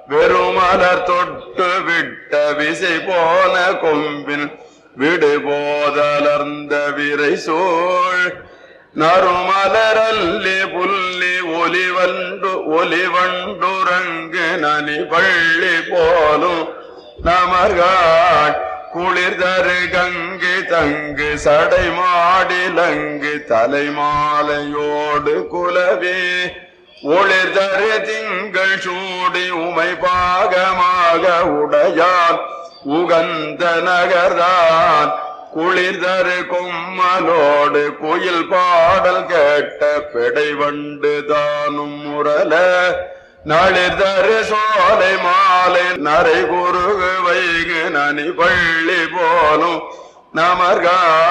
வெறுமலர் தொட்டு விட்ட விசை போன கொம்பின் விடு போதலர்ந்த விரை சோழ் நறுமலரல்லி புல்லி ஒலிவண்டு ஒலிவண்டுரங்கு நனி பள்ளி போலும் நமர்காட் குளிர்தரு கங்கு தங்கு சடை மாடிலங்கு தலைமாலையோடு குலவே ஒளிர்தரு திங்கள் சூடி உமை பாகமாக உடையார் உகந்த நகர்தான் குளிர்தரு கொம்மலோடு குயில் பாடல் கேட்ட பெடை வண்டு தானும் முரல நளிர்தரு சோலை மாலை நரை குறுகு வைகு நனி பள்ளி போலும் நமர்கா